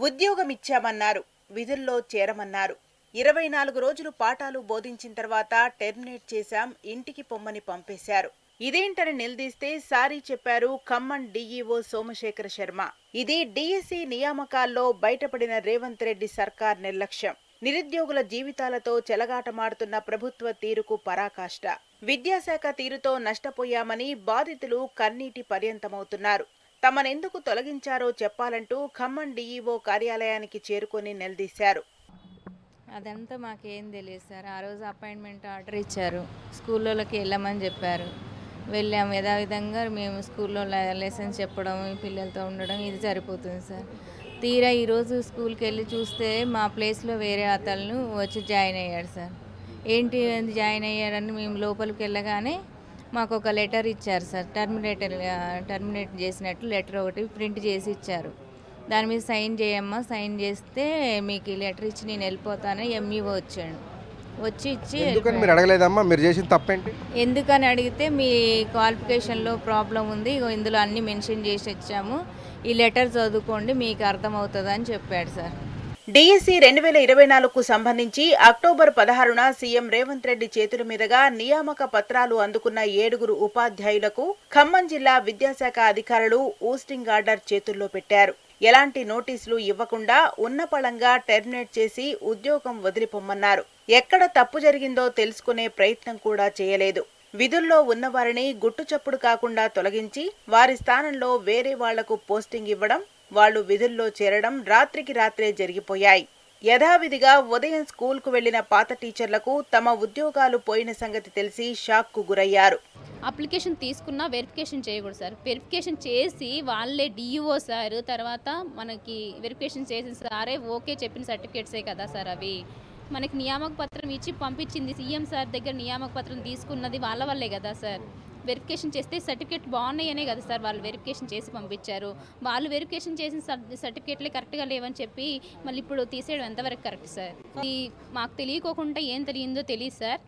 ఉద్యోగం ఇచ్చామన్నారు విధుల్లో చేరమన్నారు ఇరవై నాలుగు రోజులు పాఠాలు బోధించిన తర్వాత టెర్మినేట్ చేశాం ఇంటికి పొమ్మని పంపేశారు ఇదేంటని నిలదీస్తే సారీ చెప్పారు ఖమ్మం డీఈఓ సోమశేఖర శర్మ ఇది డిఎస్సి నియామకాల్లో బయటపడిన రేవంత్ రెడ్డి సర్కార్ నిర్లక్ష్యం నిరుద్యోగుల జీవితాలతో చెలగాటమాడుతున్న ప్రభుత్వ తీరుకు పరాకాష్ట విద్యాశాఖ తీరుతో నష్టపోయామని బాధితులు కన్నీటి పర్యంతమవుతున్నారు తమనెందుకు తొలగించారో చెప్పాలంటూ ఖమ్మం డీఈఓ కార్యాలయానికి చేరుకొని నిలదీశారు అదంతా మాకేం తెలియదు సార్ ఆ రోజు అపాయింట్మెంట్ ఆర్డర్ ఇచ్చారు స్కూళ్ళలోకి వెళ్ళమని చెప్పారు వెళ్ళాము యథావిధంగా మేము స్కూల్లో లెసన్స్ చెప్పడం ఈ పిల్లలతో ఉండడం ఇది సరిపోతుంది సార్ తీరా ఈరోజు స్కూల్కి వెళ్ళి చూస్తే మా ప్లేస్లో వేరే అతను వచ్చి జాయిన్ అయ్యాడు సార్ ఏంటి ఏంది జాయిన్ అయ్యాడని మేము లోపలికి వెళ్ళగానే మాకు ఒక లెటర్ ఇచ్చారు సార్ టర్మినేటర్ టర్మినేట్ చేసినట్టు లెటర్ ఒకటి ప్రింట్ చేసి ఇచ్చారు దాని మీద సైన్ చేయమ్మా సైన్ చేస్తే మీకు ఈ లెటర్ ఇచ్చి నేను వెళ్ళిపోతానని ఎంఈఓ వచ్చాడు వచ్చి ఇచ్చి ఎందుకని వెళ్ళిపోయాడు. మీరు అడగలేదమ్మా మీరు చేసిన తప్పేంటి ఎందుకని అడిగితే మీ క్వాలిఫికేషన్లో ప్రాబ్లం ఉంది ఇగో ఇందులో అన్ని మెన్షన్ చేసి ఇచ్చాము ఈ లెటర్ చదువుకోండి మీకు అర్థమవుతుంది అని చెప్పాడు సార్ డిఎస్సి రెండు వేల ఇరవై నాలుగుకు సంబంధించి అక్టోబర్ పదహారున సీఎం రేవంత్ రెడ్డి చేతుల మీదుగా నియామక పత్రాలు అందుకున్న ఏడుగురు ఉపాధ్యాయులకు ఖమ్మం జిల్లా విద్యాశాఖ అధికారులు ఊస్టింగ్ ఆర్డర్ చేతుల్లో పెట్టారు ఎలాంటి నోటీసులు ఇవ్వకుండా ఉన్నపళంగా టెర్మినేట్ చేసి ఉద్యోగం వదిలిపొమ్మన్నారు ఎక్కడ తప్పు జరిగిందో తెలుసుకునే ప్రయత్నం కూడా చేయలేదు విధుల్లో ఉన్నవారిని గుట్టుచప్పుడు కాకుండా తొలగించి వారి స్థానంలో వేరే వాళ్లకు పోస్టింగ్ ఇవ్వడం వాళ్ళు విధుల్లో చేరడం రాత్రికి రాత్రే జరిగిపోయాయి యథావిధిగా ఉదయం స్కూల్కు వెళ్లిన పాత టీచర్లకు తమ ఉద్యోగాలు పోయిన సంగతి తెలిసి షాక్కు గురయ్యారు అప్లికేషన్ తీసుకున్నా వెరిఫికేషన్ చేయకూడదు సార్ వెరిఫికేషన్ చేసి వాళ్ళే డిఈఓ సార్ తర్వాత మనకి వెరిఫికేషన్ చేసిన సారే ఓకే చెప్పిన సర్టిఫికేట్సే కదా సార్ అవి మనకి నియామక పత్రం ఇచ్చి పంపించింది సీఎం సార్ దగ్గర నియామక పత్రం తీసుకున్నది వాళ్ళ వల్లే కదా సార్ వెరిఫికేషన్ చేస్తే సర్టిఫికేట్ బాగున్నాయనే కదా సార్ వాళ్ళు వెరిఫికేషన్ చేసి పంపించారు వాళ్ళు వెరిఫికేషన్ చేసిన సర్- సర్టిఫికేట్లే కరెక్ట్గా లేవని చెప్పి మళ్ళీ ఇప్పుడు తీసేయడం ఎంతవరకు కరెక్ట్ సార్ ఇది మాకు తెలియకోకుండా ఏం తెలియందో తెలియదు సార్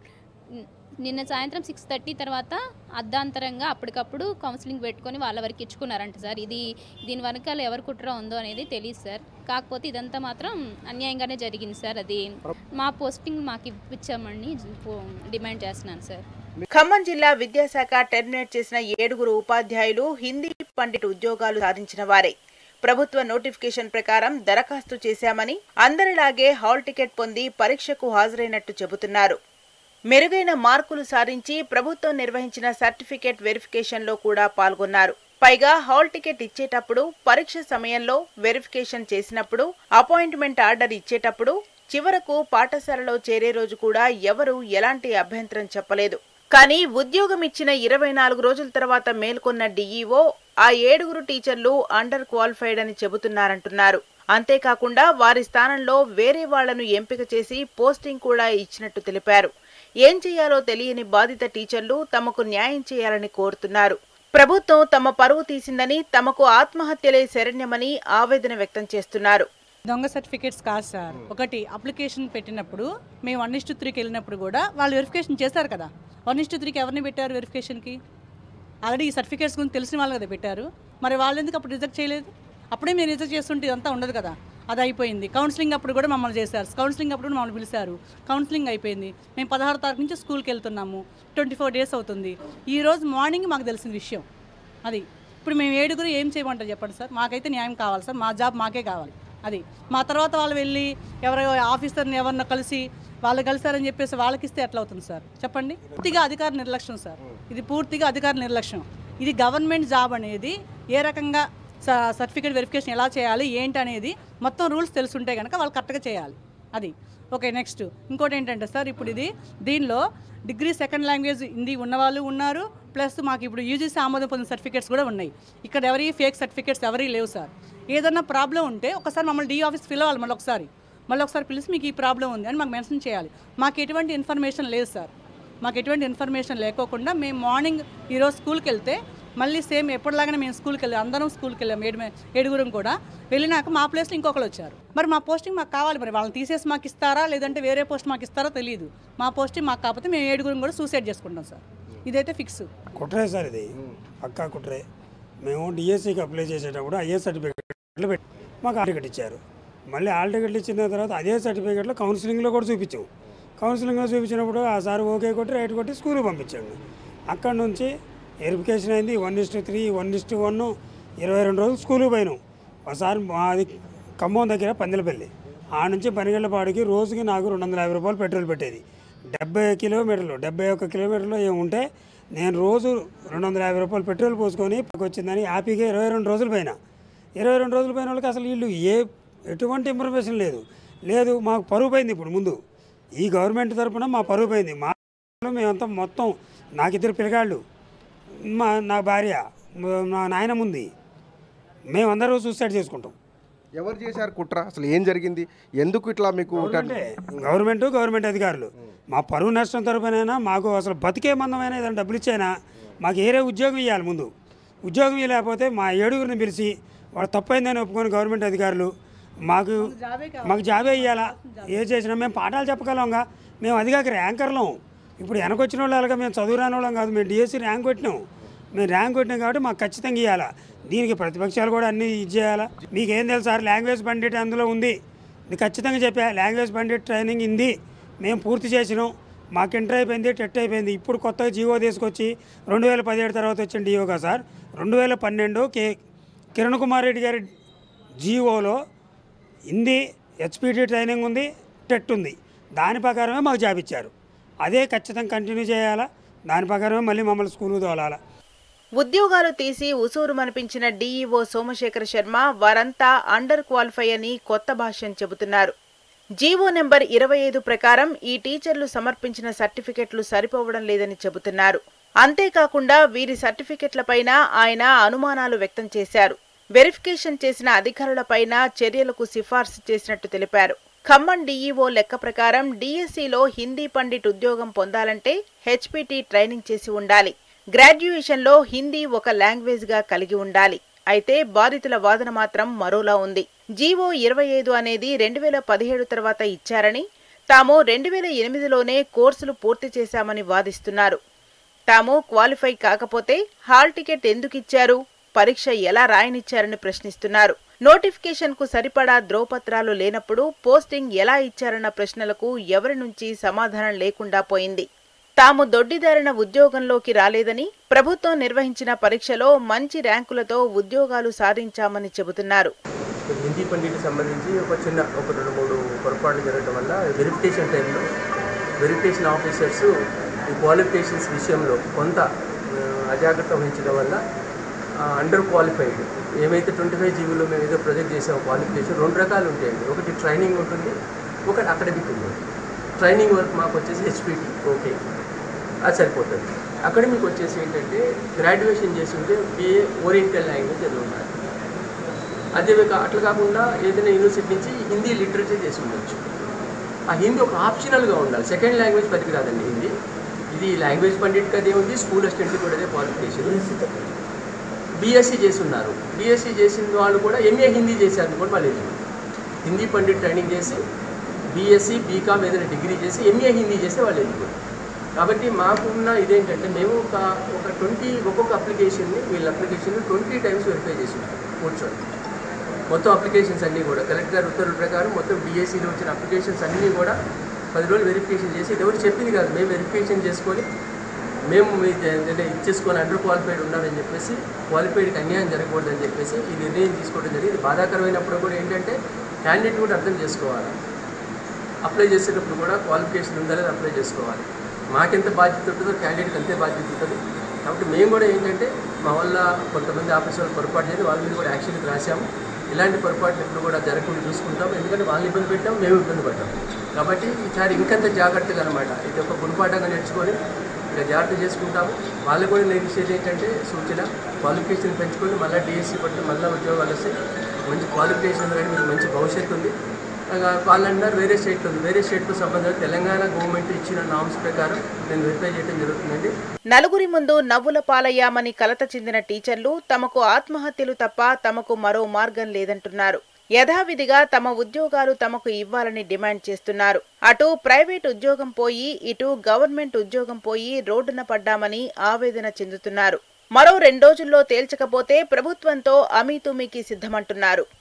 నిన్న సాయంత్రం సిక్స్ థర్టీ తర్వాత అర్ధాంతరంగా అప్పటికప్పుడు కౌన్సిలింగ్ పెట్టుకొని వాళ్ళ వరకు ఇచ్చుకున్నారంట సార్ ఇది దీని వెనకాల ఎవరు కుట్ర ఉందో అనేది తెలియదు సార్ కాకపోతే ఇదంతా మాత్రం అన్యాయంగానే జరిగింది సార్ అది మా పోస్టింగ్ మాకు ఇప్పించామని డిమాండ్ చేస్తున్నాను సార్ ఖమ్మం జిల్లా విద్యాశాఖ టెర్మినేట్ చేసిన ఏడుగురు ఉపాధ్యాయులు హిందీ పండిట్ ఉద్యోగాలు సాధించిన వారే ప్రభుత్వ నోటిఫికేషన్ ప్రకారం దరఖాస్తు చేశామని అందరిలాగే హాల్ టికెట్ పొంది పరీక్షకు హాజరైనట్టు చెబుతున్నారు మెరుగైన మార్కులు సాధించి ప్రభుత్వం నిర్వహించిన సర్టిఫికేట్ వెరిఫికేషన్లో కూడా పాల్గొన్నారు పైగా హాల్ టికెట్ ఇచ్చేటప్పుడు పరీక్ష సమయంలో వెరిఫికేషన్ చేసినప్పుడు అపాయింట్మెంట్ ఆర్డర్ ఇచ్చేటప్పుడు చివరకు పాఠశాలలో చేరే రోజు కూడా ఎవరూ ఎలాంటి అభ్యంతరం చెప్పలేదు కానీ ఉద్యోగం ఇచ్చిన ఇరవై నాలుగు రోజుల తర్వాత మేల్కొన్న డీఈఓ ఆ ఏడుగురు టీచర్లు అండర్ క్వాలిఫైడ్ అని చెబుతున్నారంటున్నారు అంతేకాకుండా వారి స్థానంలో వేరే వాళ్లను ఎంపిక చేసి పోస్టింగ్ కూడా ఇచ్చినట్టు తెలిపారు ఏం చేయాలో తెలియని బాధిత టీచర్లు తమకు న్యాయం చేయాలని కోరుతున్నారు ప్రభుత్వం తమ పరువు తీసిందని తమకు ఆత్మహత్యలే శరణ్యమని ఆవేదన వ్యక్తం చేస్తున్నారు దొంగ సర్టిఫికేట్స్ కాదు సార్ ఒకటి అప్లికేషన్ పెట్టినప్పుడు మేము వన్ ఇస్టు త్రీకి వెళ్ళినప్పుడు కూడా వాళ్ళు వెరిఫికేషన్ చేశారు కదా వన్ ఇస్టు త్రీకి ఎవరిని పెట్టారు వెరిఫికేషన్కి ఆల్రెడీ ఈ సర్టిఫికేట్స్ గురించి తెలిసిన వాళ్ళు కదా పెట్టారు మరి వాళ్ళు ఎందుకు అప్పుడు రిజెక్ట్ చేయలేదు అప్పుడే మీరు రిజెక్ట్ చేస్తుంటే ఇదంతా ఉండదు కదా అది అయిపోయింది కౌన్సిలింగ్ అప్పుడు కూడా మమ్మల్ని చేశారు కౌన్సిలింగ్ అప్పుడు మమ్మల్ని పిలిచారు కౌన్సిలింగ్ అయిపోయింది మేము పదహారు తారీఖు నుంచి స్కూల్కి వెళ్తున్నాము ట్వంటీ ఫోర్ డేస్ అవుతుంది ఈ రోజు మార్నింగ్ మాకు తెలిసిన విషయం అది ఇప్పుడు మేము ఏడుగురు ఏం చేయమంటారు చెప్పండి సార్ మాకైతే న్యాయం కావాలి సార్ మా జాబ్ మాకే కావాలి అది మా తర్వాత వాళ్ళు వెళ్ళి ఎవరో ఆఫీసర్ని ఎవరినో కలిసి వాళ్ళు కలిసారని చెప్పేసి వాళ్ళకి ఇస్తే ఎట్లా అవుతుంది సార్ చెప్పండి పూర్తిగా అధికార నిర్లక్ష్యం సార్ ఇది పూర్తిగా అధికార నిర్లక్ష్యం ఇది గవర్నమెంట్ జాబ్ అనేది ఏ రకంగా సర్టిఫికేట్ వెరిఫికేషన్ ఎలా చేయాలి ఏంటి అనేది మొత్తం రూల్స్ తెలుసుంటే కనుక వాళ్ళు కరెక్ట్గా చేయాలి అది ఓకే నెక్స్ట్ ఇంకోటి ఏంటంటే సార్ ఇప్పుడు ఇది దీనిలో డిగ్రీ సెకండ్ లాంగ్వేజ్ హిందీ ఉన్నవాళ్ళు ఉన్నారు ప్లస్ మాకు ఇప్పుడు యూజీసీ ఆమోదం పొందిన సర్టిఫికేట్స్ కూడా ఉన్నాయి ఇక్కడ ఎవరి ఫేక్ సర్టిఫికేట్స్ ఎవరి లేవు సార్ ఏదన్నా ప్రాబ్లం ఉంటే ఒకసారి మమ్మల్ని డీ ఆఫీస్ పిలవాలి మళ్ళీ ఒకసారి మళ్ళీ ఒకసారి పిలిచి మీకు ఈ ప్రాబ్లం ఉంది అని మాకు మెన్షన్ చేయాలి మాకు ఎటువంటి ఇన్ఫర్మేషన్ లేదు సార్ మాకు ఎటువంటి ఇన్ఫర్మేషన్ లేకోకుండా మేము మార్నింగ్ ఈరోజు స్కూల్కి వెళ్తే మళ్ళీ సేమ్ ఎప్పటిలాగానే మేము స్కూల్కి వెళ్ళాం అందరం స్కూల్కి వెళ్ళాం ఏడు ఏడుగురం కూడా వెళ్ళినాక మా ప్లేస్లో ఇంకొకరు వచ్చారు మరి మా పోస్టింగ్ మాకు కావాలి మరి వాళ్ళని తీసేసి మాకు ఇస్తారా లేదంటే వేరే పోస్ట్ మాకు ఇస్తారో తెలియదు మా పోస్టింగ్ మాకు కాకపోతే మేము ఏడుగురం కూడా సూసైడ్ చేసుకుంటాం సార్ ఇదైతే ఫిక్స్ కుట్రే సార్ ఇది పక్కా కుట్రే మేము డిఎస్సికి అప్లై చేసేటప్పుడు ఐఏఎస్ సర్టిఫికేట్లు పెట్టి మాకు టికెట్ ఇచ్చారు మళ్ళీ ఆల్ టికెట్లు ఇచ్చిన తర్వాత అదే సర్టిఫికేట్లో కౌన్సిలింగ్లో కూడా చూపించాం కౌన్సిలింగ్లో చూపించినప్పుడు ఆ సార్ ఓకే కొట్టి రైట్ కొట్టి స్కూల్కి పంపించాడు అక్కడ నుంచి వెరిఫికేషన్ అయింది one is to three one is to one ఇరవై రెండు రోజులు స్కూల్కి పోయినాం ఒకసారి మాది ఖమ్మం దగ్గర పందిలపల్లి ఆ నుంచి పనిగళ్ళపాడికి రోజుకి నాకు రెండు వందల యాభై రూపాయలు పెట్రోల్ పెట్టేది డెబ్బై కిలోమీటర్లు డెబ్బై ఒక్క కిలోమీటర్లు ఏముంటే నేను రోజు రెండు వందల యాభై రూపాయలు పెట్రోల్ పోసుకొని పక్కకు వచ్చిందని హ్యాపీగా ఇరవై రెండు రోజులు పోయినా ఇరవై రెండు రోజులు పోయిన వాళ్ళకి అసలు వీళ్ళు ఏ ఎటువంటి ఇన్ఫర్మేషన్ లేదు లేదు మాకు పరువు పోయింది ఇప్పుడు ముందు ఈ గవర్నమెంట్ తరపున మా పరువు పోయింది మా మేమంతా మొత్తం నాకు ఇద్దరు పిల్లగాళ్ళు మా నా భార్య మా- మా నాయనమ్మ ఉంది మేమందరూ సూసైడ్ చేసుకుంటాం ఎవరు చేశారు కుట్ర అసలు ఏం జరిగింది ఎందుకు ఇట్లా మీకు అంటే గవర్నమెంట్ గవర్నమెంట్ అధికారులు మా పరువు నష్టం తరపునైనా మాకు అసలు బతికే మందమైనా ఏదైనా డబ్బులు ఇచ్చాయినా మాకు ఏరే ఉద్యోగం ఇవ్వాలి ముందు ఉద్యోగం ఇవ్వలేకపోతే మా ఏడుగురిని పిలిచి వాడు తప్పైందని ఒప్పుకొని గవర్నమెంట్ అధికారులు మాకు మాకు జాబే ఇవ్వాలా ఏ చేసినా మేము పాఠాలు చెప్పగలంగా మేము అది కాక ర్యాంకర్లం ఇప్పుడు వెనకొచ్చిన వాళ్ళు అలాగా మేము చదువు రాని వాళ్ళం కాదు మేము డిఎస్సి ర్యాంక్ కొట్టినాం మేము ర్యాంక్ కొట్టినాం కాబట్టి మాకు ఖచ్చితంగా ఇవ్వాలా దీనికి ప్రతిపక్షాలు కూడా అన్నీ ఇది చేయాలా మీకేం తెలుసు సార్ లాంగ్వేజ్ పండిట్ అందులో ఉంది ఇది ఖచ్చితంగా చెప్పా లాంగ్వేజ్ పండిట్ ట్రైనింగ్ ఇంది మేము పూర్తి చేసినాం మాకు ఇంటర్ అయిపోయింది టెట్ అయిపోయింది ఇప్పుడు కొత్తగా జీవో తీసుకొచ్చి రెండు వేల పదిహేడు తర్వాత వచ్చిన డిఓగా సార్ రెండు వేల పన్నెండు కే కిరణ్ కుమార్ రెడ్డి గారి జీవోలో హిందీ హెచ్పిటి ట్రైనింగ్ ఉంది టెట్ ఉంది దాని ప్రకారమే మాకు జాబ్ ఇచ్చారు అదే ఖచ్చితంగా కంటిన్యూ చేయాలా దాని ప్రకారమే మళ్ళీ మమ్మల్ని స్కూల్కి తోలాలా ఉద్యోగాలు తీసి ఉసూరుమనిపించిన డీఈఓ సోమశేఖర శర్మ వారంతా అండర్ క్వాలిఫై అని కొత్త భాష్యం చెబుతున్నారు జీవో నెంబర్ ఇరవై ఐదు ప్రకారం ఈ టీచర్లు సమర్పించిన సర్టిఫికెట్లు సరిపోవడం లేదని చెబుతున్నారు అంతేకాకుండా వీరి సర్టిఫికెట్లపైన ఆయన అనుమానాలు వ్యక్తం చేశారు వెరిఫికేషన్ చేసిన అధికారులపైన చర్యలకు సిఫార్సు చేసినట్టు తెలిపారు ఖమ్మం డీఈఓ లెక్క ప్రకారం డిఎస్సిలో హిందీ పండిట్ ఉద్యోగం పొందాలంటే హెచ్పిటి ట్రైనింగ్ చేసి ఉండాలి గ్రాడ్యుయేషన్లో హిందీ ఒక లాంగ్వేజ్గా కలిగి ఉండాలి అయితే బాధితుల వాదన మాత్రం మరోలా ఉంది జీవో ఇరవై ఐదు అనేది రెండు వేల పదిహేడు తర్వాత ఇచ్చారని తాము రెండు వేల ఎనిమిదిలోనే కోర్సులు పూర్తి చేశామని వాదిస్తున్నారు తాము క్వాలిఫై కాకపోతే హాల్ టికెట్ ఎందుకు ఇచ్చారు పరీక్ష ఎలా రాయనిచ్చారని ప్రశ్నిస్తున్నారు నోటిఫికేషన్ కు సరిపడా ధ్రువపత్రాలు లేనప్పుడు పోస్టింగ్ ఎలా ఇచ్చారన్న ప్రశ్నలకు ఎవరి నుంచి సమాధానం లేకుండా పోయింది తాము దొడ్డిదారిన ఉద్యోగంలోకి రాలేదని ప్రభుత్వం నిర్వహించిన పరీక్షలో మంచి ర్యాంకులతో ఉద్యోగాలు సాధించామని చెబుతున్నారు హిందీ పండిట్కి సంబంధించి ఒక చిన్న ఒక రెండు మూడు పొరపాట్లు జరగడం వల్ల వెరిఫికేషన్ టైంలో వెరిఫికేషన్ ఆఫీసర్స్ ఈ క్వాలిఫికేషన్స్ విషయంలో కొంత ఆ, అజాగ్రత్త వహించడం వల్ల అండర్ క్వాలిఫైడ్ ఏమైతే ట్వంటీ ఫైవ్ జీబీలో మేము ఏదో ప్రొజెక్ట్ చేసామో క్వాలిఫికేషన్ రెండు రకాలు ఉంటాయండి ఒకటి ట్రైనింగ్ ఉంటుంది ఒకటి అకాడమిక్ ఉంటుంది ట్రైనింగ్ వర్క్ మాకు వచ్చేసి హెచ్పిటి ఓకే అది సరిపోతుంది అకాడమిక్ వచ్చేసి ఏంటంటే గ్రాడ్యుయేషన్ చేసి ఉంటే బిఏ ఓరియంటల్ లాంగ్వేజ్ చదివి ఉండాలి అదే విక- అట్లా కాకుండా ఏదైనా యూనివర్సిటీ నుంచి హిందీ లిటరేచర్ చేసి ఉండొచ్చు ఆ హిందీ ఒక ఆప్షనల్గా ఉండాలి సెకండ్ లాంగ్వేజ్ పనికి రాదండి హిందీ ఇది లాంగ్వేజ్ పండిట్కి అదే ఉంది స్కూల్ అసిస్టెంట్కి కూడా అదే క్వాలిఫికేషన్ బీఎస్సీ చేసి ఉన్నారు బీఎస్సీ చేసిన వాళ్ళు కూడా ఎంఏ హిందీ చేశారు కూడా వాళ్ళు eligible. హిందీ పండిట్ ట్రైనింగ్ చేసి బీఎస్సీ బీకామ్ ఏదైనా డిగ్రీ చేసి ఎంఏ హిందీ చేస్తే వాళ్ళు ఎలిజిబుల్ కాబట్టి మాకున్న ఇదేంటంటే మేము ఒక ఒక ట్వంటీ ఒక్కొక్క అప్లికేషన్ని వీళ్ళ అప్లికేషన్ ట్వంటీ టైమ్స్ వెరిఫై చేసి ఉంటాం కూర్చొని మొత్తం అప్లికేషన్స్ అన్నీ కూడా కలెక్టర్ గారి ఉత్తర్వుల ప్రకారం మొత్తం డిఎస్సీలో వచ్చిన అప్లికేషన్స్ అన్నీ కూడా పది రోజులు వెరిఫికేషన్ చేసి ఇది ఎవరు చెప్పింది కాదు మేము వెరిఫికేషన్ చేసుకొని మేము మీ ఏంటంటే ఇచ్చేసుకొని అండర్ క్వాలిఫైడ్ ఉన్నారని చెప్పేసి క్వాలిఫైడ్కి అన్యాయం జరగకూడదని చెప్పేసి ఈ నిర్ణయం తీసుకోవడం జరిగింది ఇది బాధాకరమైనప్పుడు కూడా ఏంటంటే క్యాండిడేట్ కూడా అర్థం చేసుకోవాలి అప్లై చేసేటప్పుడు కూడా క్వాలిఫికేషన్ ఉందా లేదా అప్లై చేసుకోవాలి మాకెంత బాధ్యత ఉంటుందో క్యాండిడేట్కి అంతే బాధ్యత ఉంటుంది కాబట్టి మేము కూడా ఏంటంటే మా వల్ల కొంతమంది ఆఫీసర్లు పొరపాటు చేసి వాళ్ళ మీద కూడా యాక్షన్కి రాసాము ఇలాంటి పొరపాట్లు ఎప్పుడు కూడా జరగకుండా చూసుకుంటాం ఎందుకంటే వాళ్ళని ఇబ్బంది పెట్టాం మేము ఇబ్బంది పడ్డాం కాబట్టి ఈసారి ఇంకంత జాగ్రత్తగా అనమాట ఇది ఒక గుణపాఠంగా నేర్చుకొని ఇంకా జాగ్రత్త చేసుకుంటాము వాళ్ళకు కూడా నేను ఇచ్చేది ఏంటంటే సూచన క్వాలిఫికేషన్ పెంచుకొని మళ్ళీ డిఎస్సి పట్టి మళ్ళీ ఉద్యోగాలు వస్తే మంచి క్వాలిఫికేషన్ కానీ మీకు మంచి భవిష్యత్తు ఉంది అలాగా వాళ్ళు అన్నారు వేరే స్టేట్ ఉంది వేరే స్టేట్తో సంబంధం తెలంగాణ గవర్నమెంట్ ఇచ్చిన నామ్స్ ప్రకారం నేను వెరిఫై చేయడం జరుగుతుందండి నలుగురి ముందు నవ్వుల పాలయ్యామని కలత చెందిన టీచర్లు తమకు ఆత్మహత్యలు తప్ప తమకు మరో మార్గం లేదంటున్నారు యథావిధిగా తమ ఉద్యోగాలు తమకు ఇవ్వాలని డిమాండ్ చేస్తున్నారు అటు ప్రైవేట్ ఉద్యోగం పోయి ఇటు గవర్నమెంట్ ఉద్యోగం పోయి రోడ్డున పడ్డామని ఆవేదన చెందుతున్నారు మరో రెండోజుల్లో తేల్చకపోతే ప్రభుత్వంతో అమీతుమీకి సిద్ధమంటున్నారు